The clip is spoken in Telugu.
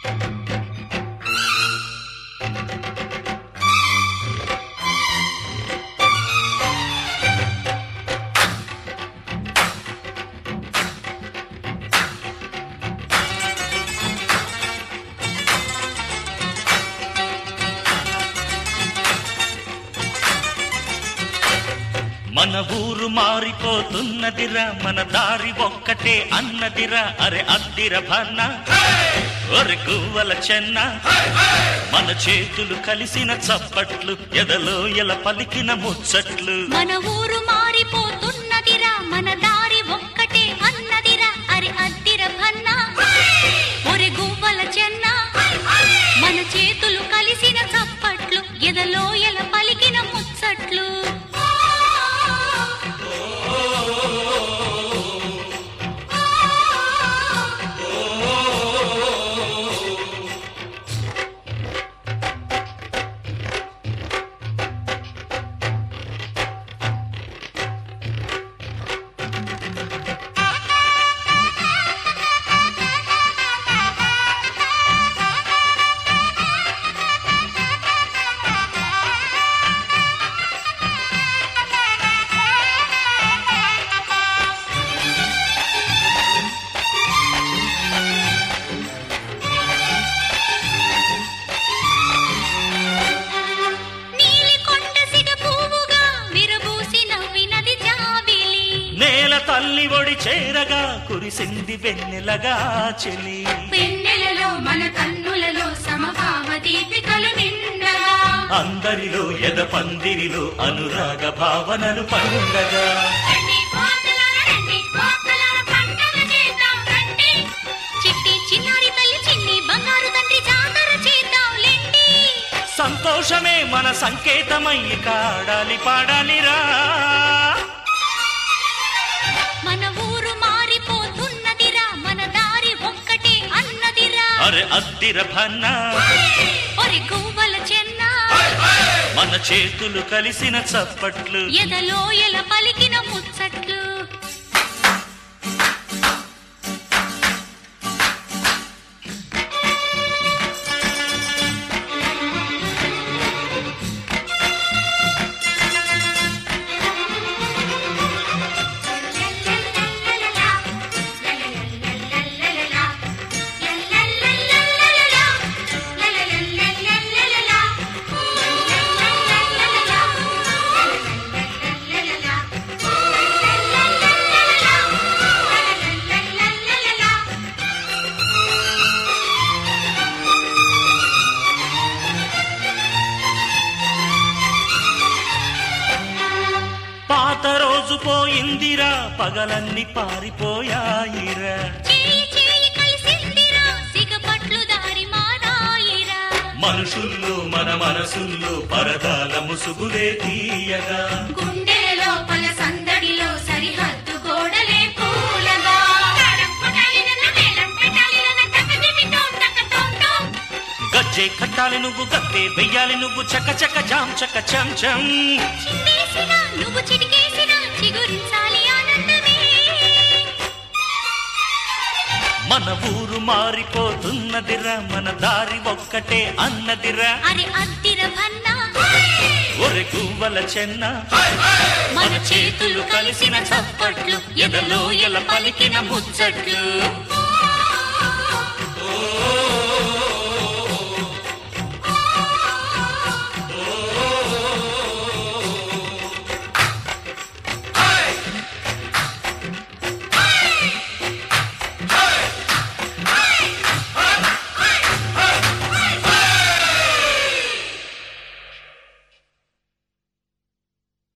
మన ఊరు మారిపోతున్నదిరా మన దారి ఒక్కటే అన్నదిరా అరె అద్దిర భన్న ఒరె గువ్వల చెన్న మన చేతులు కలిసిన చప్పట్లు ఎదలో ఎల పలికిన ముచ్చట్లు మన ఊరు మారిపోతున్నదిరా మన దారి ఒక్కటే అన్నదిరా అరి అద్దిర భన్న ఒరె గువ్వల చెన్న మన చేతులు కలిసిన చప్పట్లు ఎదలో ఎల పలికిన ముచ్చట్లు నీలి కొండ సిగ పువ్వుగా విరబూసి నవ్వినది జాబిలి నేల తల్లి ఒడి చేరగా కురిసింది వెన్నెలగా చెలి పెన్నెలలో మన కన్నులలో సమభావ దీపికలు నిండగా అందరిలో ఎద పందిరిలో అనురాగ భావనలు పండగా రండి కోతలార రండి కోతలార పండగ చేద్దాం రండి చిట్టి చిన్నారి తల్లి చిన్ని బంగారు తండ్రి జాతర చేద్దాం లెండి సంతోషమే మన సంకేతమై కాడాలి పాడాలిరా మన ఊరు మారిపోతున్నదిరా మన దారి ఒక్కటే అన్నదిరా అరే అద్దిర భన్న ఒరి గువ్వల చెన్న మన చేతులు కలిసిన చప్పట్లు ఎదలో ఎల పలికిన ముచ్చట్లు పాత రోజు పోయిందిరా పగలన్నీ పారిపోయాయిరా చేయి చేయి కలిసిందిరా సిగపట్లు దారి మారాయిరా మనుషుల్లో మన మనసుల్లో పరదాల ముసుగులే తీయగా గుండెల లోపల సందడిలో సరిహద్దు గోడలే కూలగా తాళం కొట్టాలి నన్ను మేళం పెట్టాలి నన్ను తక్కదిమి టోం తక్క టోం టోం. గజ్జే కట్టాలి నువ్వు గత్తే వెయ్యాలి నువ్వు చక చక జాం చక చం చం చిందేసినా నువ్వు చిటికేసినా చిగురించాలి ఆనందమే మన ఊరు మారిపోతున్నదిరా మన దారి ఒక్కటే అన్నదిరా అరే అద్దిర భన్నా ఒరె గువ్వల చెన్న మన చేతులు కలిసిన చప్పట్లు ఎదలో ఎల పలికిన ముచ్చట్లు